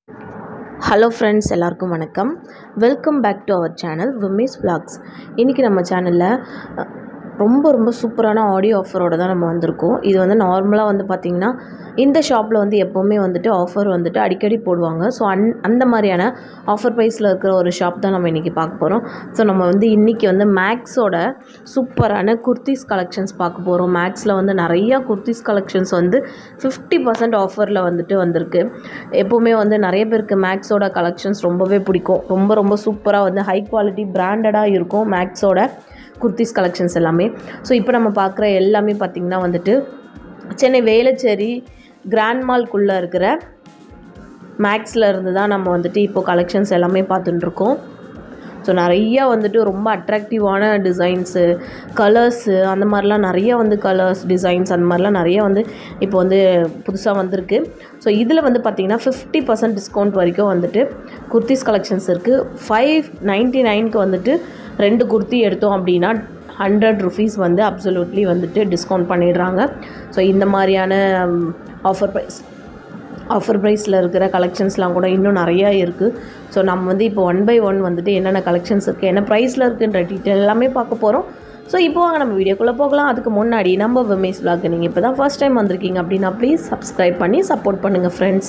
hello friends எல்லாருக்கும் வணக்கம் welcome back to our channel விமிஸ் vlogs இன்றைக்கி நம்ம சேனலில் ரொம்ப ரொம்ப சூப்பரான ஆடியோ ஆஃபரோட தான் நம்ம வந்திருக்கோம் இது வந்து நார்மலாக வந்து பார்த்திங்கன்னா இந்த ஷாப்பில் வந்து எப்போவுமே வந்துட்டு ஆஃபர் வந்துட்டு அடிக்கடி போடுவாங்க ஸோ அந் அந்த மாதிரியான ஆஃபர் ப்ரைஸில் இருக்கிற ஒரு ஷாப் தான் நம்ம இன்றைக்கி பார்க்க போகிறோம் ஸோ நம்ம வந்து இன்றைக்கி வந்து மேக்ஸோட சூப்பரான குர்த்திஸ் கலெக்ஷன்ஸ் பார்க்க போகிறோம் மேக்ஸில் வந்து நிறையா குர்த்திஸ் கலெக்ஷன்ஸ் வந்து ஃபிஃப்டி பர்சன்ட் ஆஃபரில் வந்துட்டு வந்திருக்கு எப்போவுமே வந்து நிறைய பேருக்கு மேக்ஸோட கலெக்ஷன்ஸ் ரொம்பவே பிடிக்கும் ரொம்ப ரொம்ப சூப்பராக வந்து ஹை குவாலிட்டி பிராண்டடாக இருக்கும் மேக்ஸோட குர்த்திஸ் கலெக்ஷன்ஸ் எல்லாமே ஸோ இப்போ நம்ம பார்க்குற எல்லாமே பார்த்திங்கன்னா வந்துட்டு சென்னை வேளச்சேரி கிராண்ட் மால்குள்ளே இருக்கிற மேக்ஸில் இருந்து தான் நம்ம வந்துட்டு இப்போது கலெக்ஷன்ஸ் எல்லாமே பார்த்துட்டுருக்கோம் ஸோ நிறையா வந்துட்டு ரொம்ப அட்ராக்டிவான டிசைன்ஸு கலர்ஸு அந்த மாதிரிலாம் நிறைய வந்து கலர்ஸ் டிசைன்ஸ் அந்த மாதிரிலாம் நிறைய வந்து இப்போ வந்து புதுசாக வந்திருக்கு ஸோ இதில் வந்து பார்த்திங்கன்னா ஃபிஃப்டி பர்சன்ட் டிஸ்கவுண்ட் வரைக்கும் வந்துட்டு குர்த்திஸ் கலெக்ஷன்ஸ் இருக்குது ஃபைவ் நைன்ட்டி நைனுக்கு வந்துட்டு ரெண்டு குர்த்தி எடுத்தோம் அப்படின்னா ஹண்ட்ரட் ருபீஸ் வந்து அப்சல்யூட்லி வந்துட்டு டிஸ்கவுண்ட் பண்ணிடுறாங்க ஸோ இந்த மாதிரியான ஆஃபர் ப்ரைஸ் ஆஃபர் ப்ரைஸில் இருக்கிற கலெக்ஷன்ஸ்லாம் கூட இன்னும் நிறையா இருக்குது ஸோ நம்ம வந்து இப்போ ஒன் பை ஒன் வந்துட்டு என்னென்ன கலெக்ஷன்ஸ் இருக்குது என்ன ப்ரைஸில் இருக்குன்ற டீட்டெயில் எல்லாமே பார்க்க போகிறோம் ஸோ இப்போ வாங்க நம்ம வீடியோக்குள்ளே போகலாம் அதுக்கு முன்னாடி நம்ம விமேஸ் vlog நீங்கள் இப்போ தான் ஃபர்ஸ்ட் டைம் வந்திருக்கீங்க அப்படின்னா ப்ளீஸ் சப்ஸ்கிரைப் பண்ணி சப்போர்ட் பண்ணுங்கள் ஃப்ரெண்ட்ஸ்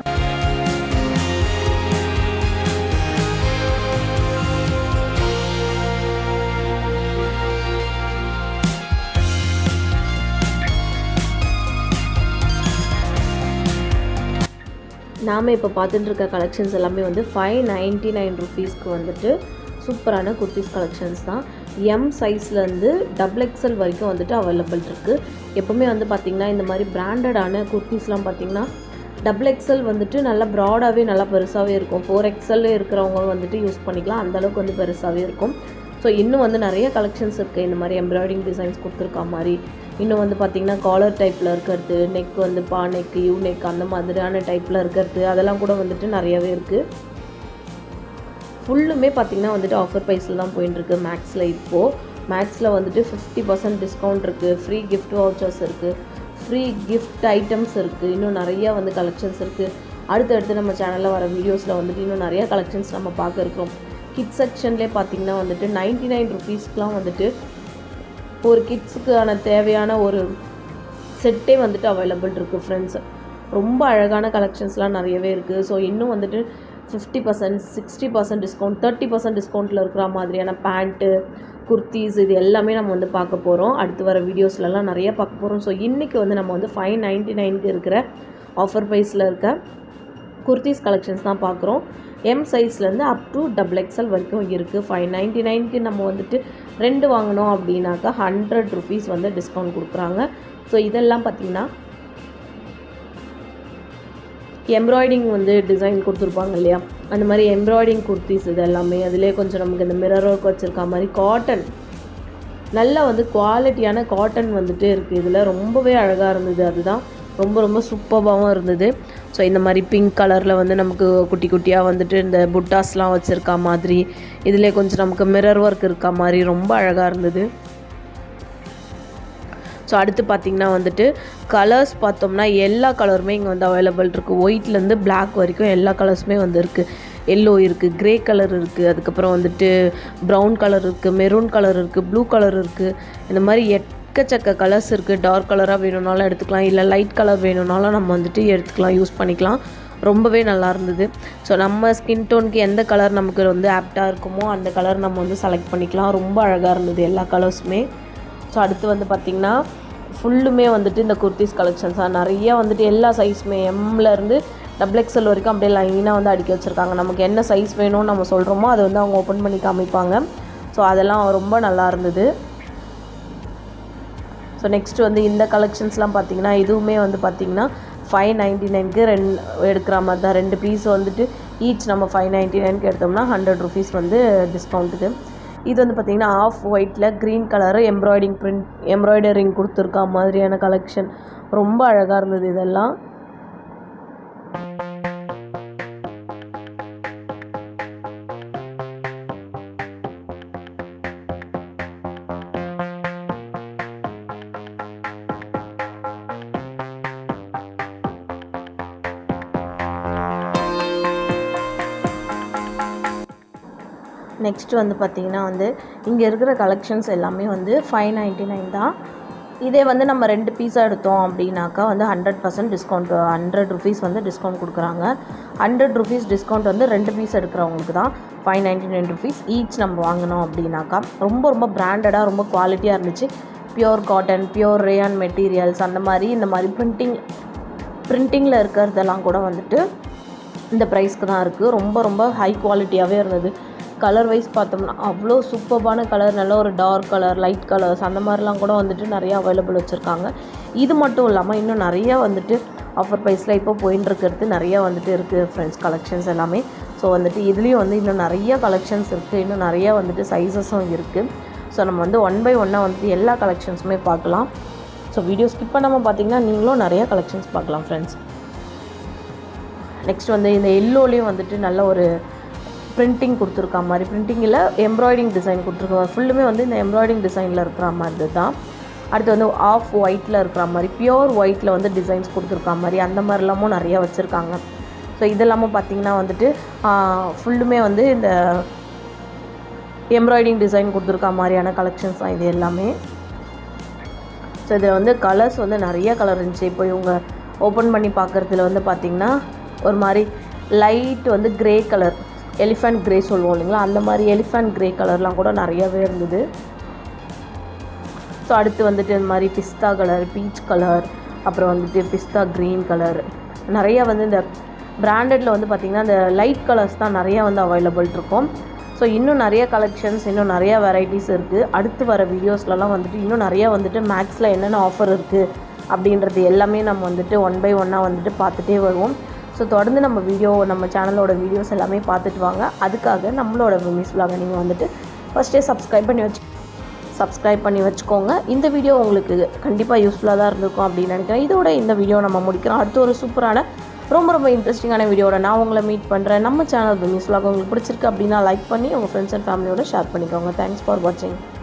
நாம் இப்போ பார்த்துட்டு இருக்க கலெக்ஷன்ஸ் எல்லாமே வந்து ஃபைவ் நைன்ட்டி நைன் ருபீஸ்க்கு வந்துட்டு சூப்பரான குர்த்திஸ் கலெக்ஷன்ஸ் தான் எம் சைஸ்லேருந்து டபுள் எக்ஸல் வரைக்கும் வந்துட்டு அவைலபிள் இருக்குது எப்போவுமே வந்து பார்த்திங்கன்னா இந்த மாதிரி பிராண்டடான குர்த்திஸ்லாம் பார்த்திங்கன்னா டபுள் எக்ஸல் வந்துட்டு நல்லா ப்ராடாகவே நல்லா பெருசாகவே இருக்கும் ஃபோர் எக்ஸல் இருக்கிறவங்க வந்துட்டு யூஸ் பண்ணிக்கலாம் அந்தளவுக்கு வந்து பெருசாகவே இருக்கும் ஸோ இன்னும் வந்து நிறைய கலெக்ஷன்ஸ் இருக்குது இந்த மாதிரி எம்ப்ராய்டிங் டிசைன்ஸ் கொடுத்துருக்கா மாதிரி இன்னும் வந்து பார்த்திங்கன்னா காலர் டைப்பில் இருக்கிறது நெக் வந்து பா நெக் யூ நெக் அந்த மாதிரியான டைப்பில் இருக்கிறது அதெல்லாம் கூட வந்துட்டு நிறையவே இருக்குது ஃபுல்லுமே பார்த்திங்கன்னா வந்துட்டு ஆஃபர் ப்ரைஸில் தான் போயின்னு இருக்கு மேக்ஸில் இப்போது மேக்ஸில் வந்துட்டு ஃபிஃப்டி பர்சன்ட் டிஸ்கவுண்ட் இருக்குது ஃப்ரீ கிஃப்ட் வவுச்சர்ஸ் இருக்குது ஃப்ரீ கிஃப்ட் ஐட்டம்ஸ் இருக்குது இன்னும் நிறையா வந்து கலெக்ஷன்ஸ் இருக்குது அடுத்தடுத்து நம்ம சேனலில் வர வீடியோஸில் வந்துட்டு இன்னும் நிறையா கலெக்ஷன்ஸ் நம்ம பார்க்க இருக்கிறோம் கிட்ஸ் செக்ஷன்லேயே பார்த்திங்கன்னா வந்துட்டு நைன்ட்டி நைன் ருபீஸ்க்குலாம் வந்துட்டு ஒரு கிட்ஸுக்கான தேவையான ஒரு செட்டே வந்துட்டு அவைலபிள் இருக்குது ஃப்ரெண்ட்ஸ் ரொம்ப அழகான கலெக்ஷன்ஸ்லாம் நிறையவே இருக்குது ஸோ இன்னும் வந்துட்டு fifty percent sixty percent discount thirty percent டிஸ்கவுண்ட்டில் இருக்கிற மாதிரியான பேண்ட்டு குர்த்திஸ் இது எல்லாமே நம்ம வந்து பார்க்க போகிறோம் அடுத்து வர வீடியோஸ்லலாம் நிறைய பார்க்க போகிறோம் ஸோ இன்றைக்கி வந்து நம்ம வந்து ஃபைவ் நைன்ட்டி நைனுக்கு இருக்கிற ஆஃபர் ப்ரைஸில் இருக்க குர்த்திஸ் கலெக்ஷன்ஸ் தான் பார்க்குறோம் எம் சைஸ்லேருந்து அப் டு டபுள் எக்ஸல் வரைக்கும் இருக்குது ஃபைவ் நைன்ட்டி நைனுக்கு நம்ம வந்துட்டு ரெண்டு வாங்கினோம் அப்படின்னாக்கா ஹண்ட்ரட் ருபீஸ் வந்து டிஸ்கவுண்ட் கொடுக்குறாங்க ஸோ இதெல்லாம் பார்த்திங்கன்னா எம்ப்ராய்டிங் வந்து டிசைன் கொடுத்துருப்பாங்க இல்லையா அந்த மாதிரி எம்ப்ராய்டிங் குர்த்திஸ் இது எல்லாமே அதிலே கொஞ்சம் நமக்கு இந்த மிரர் ஒர்க் வச்சுருக்க மாதிரி காட்டன் நல்ல வந்து குவாலிட்டியான காட்டன் வந்துட்டு இருக்குது இதில் ரொம்பவே அழகாக இருந்தது அதுதான் ரொம்ப ரொம்ப சூப்பராகவும் இருந்தது ஸோ இந்த மாதிரி பிங்க் கலரில் வந்து நமக்கு குட்டி குட்டியாக வந்துட்டு இந்த புட்டாஸ்லாம் வச்சுருக்கா மாதிரி இதில் கொஞ்சம் நமக்கு மிரர் ஒர்க் இருக்கா மாதிரி ரொம்ப அழகாக இருந்தது ஸோ அடுத்து பார்த்திங்கன்னா வந்துட்டு கலர்ஸ் பார்த்தோம்னா எல்லா கலருமே இங்கே வந்து அவைலபிள் இருக்குது ஒயிட்லேருந்து பிளாக் வரைக்கும் எல்லா கலர்ஸுமே வந்து இருக்குது எல்லோ இருக்குது க்ரே கலர் இருக்குது அதுக்கப்புறம் வந்துட்டு ப்ரௌன் கலர் இருக்குது மெரூன் கலர் இருக்குது ப்ளூ கலர் இருக்குது இந்த மாதிரி எக்கச்சக்க கலர்ஸ் இருக்குது டார்க் கலராக வேணும்னாலும் எடுத்துக்கலாம் இல்லை லைட் கலர் வேணும்னாலும் நம்ம வந்துட்டு எடுத்துக்கலாம் யூஸ் பண்ணிக்கலாம் ரொம்பவே நல்லா இருந்தது ஸோ நம்ம ஸ்கின் டோனுக்கு எந்த கலர் நமக்கு வந்து ஆப்டாக இருக்குமோ அந்த கலர் நம்ம வந்து செலக்ட் பண்ணிக்கலாம் ரொம்ப அழகாக இருந்தது எல்லா கலர்ஸுமே ஸோ அடுத்து வந்து பார்த்திங்கன்னா ஃபுல்லுமே வந்துட்டு இந்த குர்த்திஸ் கலெக்ஷன்ஸாக நிறைய வந்துட்டு எல்லா சைஸுமே எம்லேருந்து டபுள் எக்ஸல் வரைக்கும் அப்படியே லைனாக வந்து அடுக்கி வச்சுருக்காங்க நமக்கு என்ன சைஸ் வேணும்னு நம்ம சொல்கிறோமோ அதை வந்து அவங்க ஓப்பன் பண்ணி காமிப்பாங்க ஸோ அதெல்லாம் ரொம்ப நல்லா இருந்தது ஸோ நெக்ஸ்ட் வந்து இந்த கலெக்ஷன்ஸ்லாம் பார்த்திங்கன்னா இதுவுமே வந்து பார்த்திங்கன்னா ஃபைவ் நைன்ட்டி நைனுக்கு ரெண்டு எடுக்கிற மாதிரி தான் ரெண்டு பீஸ் வந்துட்டு ஈச் நம்ம ஃபைவ் நைன்ட்டி நைனுக்கு எடுத்தோம்னா ஹண்ட்ரட் ருபீஸ் வந்து டிஸ்கவுண்ட்டுக்கு இது வந்து பார்த்திங்கன்னா ஆஃப் ஒயிட்டில் green colour embroidering print embroidering கொடுத்துருக்கா மாதிரியான கலெக்ஷன் ரொம்ப அழகாக இருந்தது இதெல்லாம் நெக்ஸ்ட் வந்து பார்த்திங்கன்னா வந்து இங்கே இருக்கிற கலெக்ஷன்ஸ் எல்லாமே வந்து ஃபைவ் நைன்ட்டி நைன் தான் இதே வந்து நம்ம ரெண்டு பீஸாக எடுத்தோம் அப்படின்னாக்கா வந்து hundred percent discount hundred rupees வந்து டிஸ்கவுண்ட் கொடுக்குறாங்க ஹண்ட்ரட் ருபீஸ் டிஸ்கவுண்ட் வந்து ரெண்டு பீஸ் எடுக்கிறவங்களுக்கு தான் five ninety nine rupees each நம்ம வாங்கினோம் அப்படின்னாக்கா ரொம்ப ரொம்ப பிராண்டடாக ரொம்ப குவாலிட்டியாக இருந்துச்சு pure cotton pure rayon materials அந்த மாதிரி இந்த மாதிரி பிரிண்டிங் பிரிண்டிங்கில் இருக்கிறதெல்லாம் கூட வந்துட்டு இந்த ப்ரைஸ்க்கு தான் இருக்குது ரொம்ப ரொம்ப ஹை குவாலிட்டியாகவே இருந்தது கலர் வைஸ் பார்த்தோம்னா அவ்வளோ சூப்பர்பான கலர் நல்ல ஒரு டார்க் கலர் லைட் கலர்ஸ் அந்த மாதிரிலாம் கூட வந்துட்டு நிறைய அவைலபிள் வச்சுருக்காங்க இது மட்டும் இல்லாமல் இன்னும் நிறைய வந்துட்டு ஆஃபர் ப்ரைஸில் இப்போ போயின்னு இருக்கிறது நிறைய வந்துட்டு இருக்குது ஃப்ரெண்ட்ஸ் கலெக்ஷன்ஸ் எல்லாமே ஸோ வந்துட்டு இதுலேயும் வந்து இன்னும் நிறைய கலெக்ஷன்ஸ் இருக்குது இன்னும் நிறைய வந்துட்டு சைஸஸும் இருக்குது ஸோ நம்ம வந்து ஒன் பை ஒன்னாக வந்துட்டு எல்லா கலெக்ஷன்ஸுமே பார்க்கலாம் ஸோ வீடியோ ஸ்கிப் பண்ணாமல் பார்த்தீங்கன்னா நீங்களும் நிறைய கலெக்ஷன்ஸ் பார்க்கலாம் ஃப்ரெண்ட்ஸ் நெக்ஸ்ட் வந்து இந்த எல்லோலேயும் வந்துட்டு நல்ல ஒரு பிரிண்டிங் கொடுத்துருக்கா மாதிரி பிரிண்டிங்கில் எம்ப்ராய்டிங் டிசைன் கொடுத்துருக்காங்க ஃபுல்லுமே வந்து இந்த எம்ப்ராய்டிங் டிசைனில் இருக்கிற மாதிரி தான் அடுத்து வந்து ஆஃப் ஒயிட்டில் இருக்கிற மாதிரி பியோர் ஒயிட்டில் வந்து டிசைன்ஸ் கொடுத்துருக்கா மாதிரி அந்த மாதிரிலாமும் நிறைய வச்சுருக்காங்க ஸோ இதெல்லாமும் பார்த்திங்கன்னா வந்துட்டு ஃபுல்லுமே வந்து இந்த எம்ப்ராய்டிங் டிசைன் கொடுத்துருக்கா மாதிரியான கலெக்ஷன்ஸ் தான் இது எல்லாமே ஸோ இதில் வந்து கலர்ஸ் வந்து நிறைய கலர் இருந்துச்சு இப்போ இவங்க ஓப்பன் பண்ணி பார்க்குறதுல வந்து பார்த்திங்கன்னா ஒரு மாதிரி லைட் வந்து க்ரே கலர் எலிஃபண்ட் க்ரே சொல்லுவோம் இல்லைங்களா அந்த மாதிரி எலிஃபண்ட் க்ரே கலர்லாம் கூட நிறையவே இருந்தது ஸோ அடுத்து வந்துட்டு இந்த மாதிரி பிஸ்தா கலர் பீச் கலர் அப்புறம் வந்துட்டு பிஸ்தா க்ரீன் கலர் நிறையா வந்து இந்த பிராண்டடில் வந்து பார்த்திங்கன்னா இந்த லைட் கலர்ஸ் தான் நிறையா வந்து அவைலபிள் இருக்கும் ஸோ இன்னும் நிறைய கலெக்ஷன்ஸ் இன்னும் நிறைய வெரைட்டிஸ் இருக்குது அடுத்து வர வீடியோஸ்லலாம் வந்துட்டு இன்னும் நிறையா வந்துட்டு மேக்ஸில் என்னென்ன ஆஃபர் இருக்குது அப்படின்றது எல்லாமே நம்ம வந்துட்டு ஒன் பை ஒன்னாக வந்துட்டு பார்த்துட்டே வருவோம் ஸோ தொடர்ந்து நம்ம வீடியோ நம்ம சேனலோட வீடியோஸ் எல்லாமே பார்த்துட்டு வாங்க அதுக்காக நம்மளோட விமிஸ் vlog நீங்கள் வந்துட்டு ஃபஸ்ட்டே சப்ஸ்கிரைப் பண்ணி வச்சு சப்ஸ்கிரைப் பண்ணி வச்சுக்கோங்க இந்த வீடியோ உங்களுக்கு கண்டிப்பாக யூஸ்ஃபுல்லாக தான் இருந்திருக்கும் அப்படின்னு நினைக்கிறேன் இதோட இந்த வீடியோ நம்ம முடிக்கிறோம் அடுத்து ஒரு சூப்பரான ரொம்ப ரொம்ப இன்ட்ரெஸ்டிங்கான வீடியோட நான் உங்களை மீட் பண்ணுறேன் நம்ம சேனல் விமிஸ் vlog உங்களுக்கு பிடிச்சிருக்கு அப்படின்னா லைக் பண்ணி உங்கள் ஃப்ரெண்ட்ஸ் அண்ட் ஃபேமிலியோட ஷேர் பண்ணிக்கோங்க தேங்க்ஸ் ஃபார் வாட்சிங்